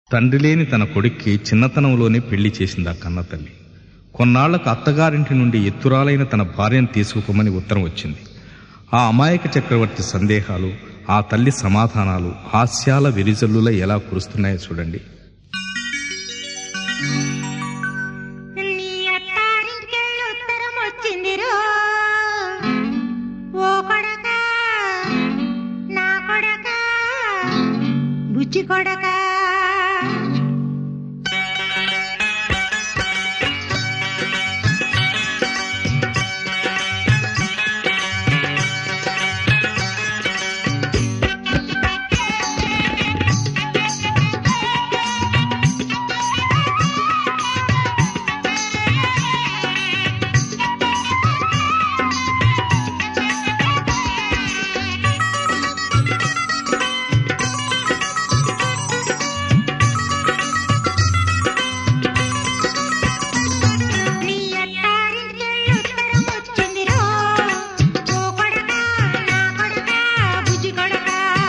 తండ్రి లేని తన కొడుక్కి చిన్నతనంలోనే పెళ్లి చేసింది ఆ కన్న తల్లి కొన్నాళ్లకు అత్తగారింటి నుండి ఎత్తురాలైన తన భార్యను తీసుకుపోమని ఉత్తరం వచ్చింది ఆ అమాయక చక్రవర్తి సందేహాలు ఆ తల్లి సమాధానాలు హాస్యాల విరిజల్లుల ఎలా కురుస్తున్నాయో చూడండి నీ అత్తారింటికెళ్ళి ఉత్తరం వచ్చిందిరో ఓ కొడక నా కొడక బుచ్చి కొడక నీ అత్తారింటికెళ్ళి ఉత్తరం వచ్చిందిరో ఓ కొడక నా కొడక బుజ్జి కొడక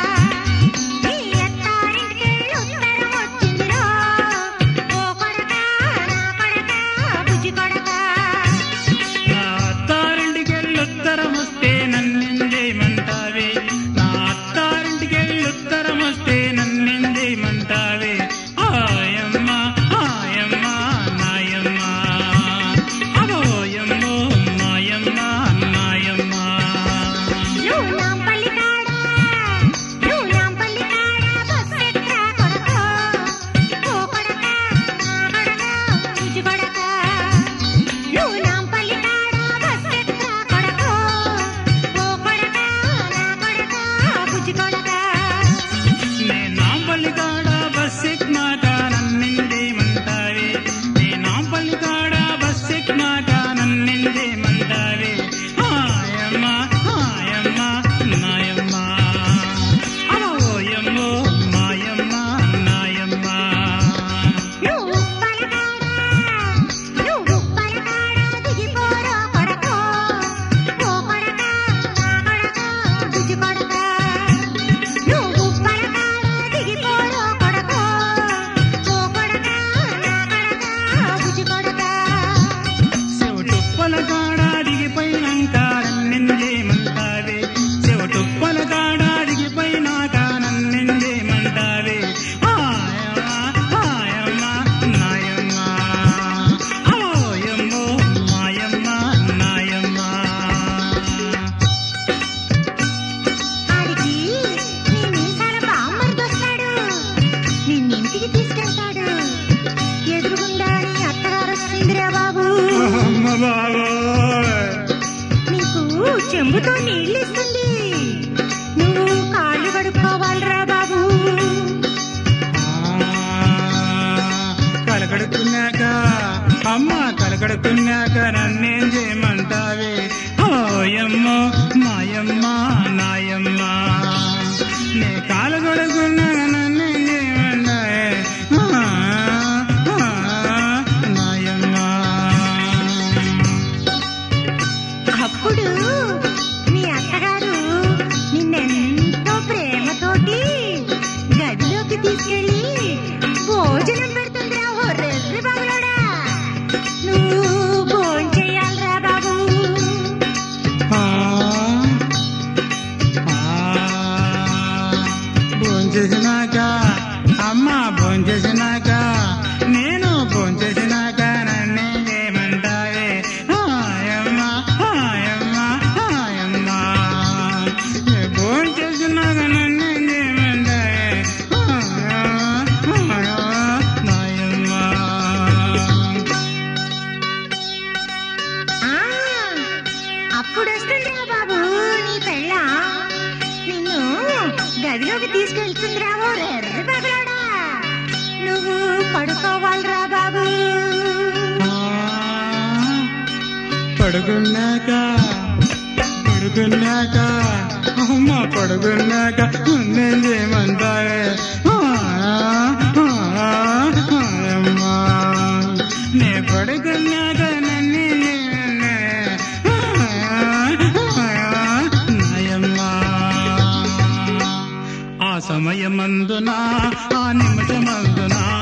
నీ అత్తారింటికెళ్ళి ఉత్తరం వచ్చిందిరో ఓ కొడక నా కొడక బుజ్జి కొడక నా అత్తారింటికెళ్ళి ఉత్తరం వస్తే నన్నెంజేయమంటావే నా అత్తారింటికెళ్ళి ఉత్తరం వస్తే నన్నెంజేయమంటావే ఆయమ్మ ఆయమ్మ నాయమ్మ అగోయమ్మో మాయమ్మ నాయమ్మ నువ్వు నాంపల్లి కాడా నువ్వు నాంపల్లి కాడా బస్సు ఎక్కరా కొడకా ఓ కొడకా నా కొడకా బుజ్జి కొడకా నువ్వు నాంపల్లి కాడా బస్సు ఎక్కరా కొడకా ఓ కొడకా నా కొడకా బుజ్జి కొడకా నే నాంపల్లి కాడ బస్ ఎక్కినాక నన్నెంజేయమంటావే నే నాంపల్లి కాడ బస్ ఎక్కినాక నన్నెంజేయమంటావే ఆయమ్మ ఆయమ్మ నాయమ్మ అవోయమ్మో మాయమ్మ నాయమ్మ నువ్వు ఉప్పల కాడా నువ్వు ఉప్పల కాడా దిగిపోరో కొడకా ఓ కొడకా నా కొడకా బుజ్జి కొడకా నువ్వు ఉప్పల కాడా దిగిపోరో కొడకా ఓ కొడకా నా కొడకా బుజ్జి కొడకా చెవటుప్పల కాడ దిగిపోయినాక నన్నెంజేయమంటావే చెవటుప్పల కాడ దిగిపోయినాక నన్నెంజేయమంటావే ఆయమ్మ ఆయమ్మ నాయమ్మ అవోయమ్మో మాయమ్మ నాయమ్మ ఆడికి నీ మీసాల బామ్మర్దొస్తాడు నిన్నింటికి తీసుకెళ్తాడు ఎదురుగుండా నీ అత్తగారు వస్తుందిరా బాబు అమ్మ బాబోయ్ నీకు చెంబుతో నీళ్ళు ఇస్తుంది నువ్వు కాళ్ళు కడుక్కోవాలిరా బాబు కలకడుకున్నాక అమ్మ కలకడుకున్నాక నన్నేం చేయమంటావే ఓయమ్మో మాయమ్మ నాయమ్మ నే కాలు కొడుకున్నాక నన్నేం చేయమంటావే ఆ, ఆ, నాయమ్మ అప్పుడు మీ అత్తగారు నిన్నెంతో ప్రేమతోటి గదిలోకి తీసుకెళ్ళి భోజనం పెడుతుందిరా ఓ రెర్రి బాబులోడా నువ్వు భోజనం చెయ్యాలిరా బాబు ఆ, ఆ, భోంచేసినాక అమ్మ భోంచేసినాక నేను భోంచేసినాక నన్ను ఏమంటావే హాయమ్మ హాయమ్మ హాయమ్మ భోంచేసినాక నన్ను ఏమంటావే నాయమ్మ ఆ, అప్పుడు వస్తుందిరా బాబు నీ పెళ్ళ నిన్ను గదిలోకి తీసుకెళ్తుందిరా ఓ రెర్రి పగలాడా నువ్వు పడుకోవాలిరా బాబు పడుకున్నాక పడుకున్నాక అమ్మ పడుకున్నాక నేను చేయమంటావే అమ్మా నే పడుకున్నాక నన్ను నాయమ్మా ఆ సమయమందున ఆ నిమిషమందున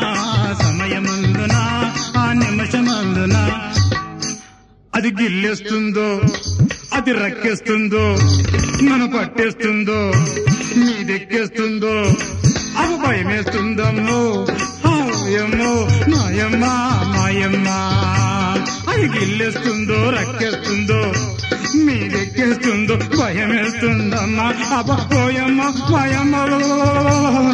అది గిల్లేస్తుందో అది రక్కేస్తుందో నన్ను పట్టేస్తుందో మీదెక్కేస్తుందో అది భయమేస్తుందమ్మో హాయమ్మో నాయమ్మ మాయమ్మ అది గిల్లేస్తుందో రక్కేస్తుందో మీదెక్కేస్తుందో భయమేస్తుందమ్మా అబ్బ పోయమ్మ మాయమ్మ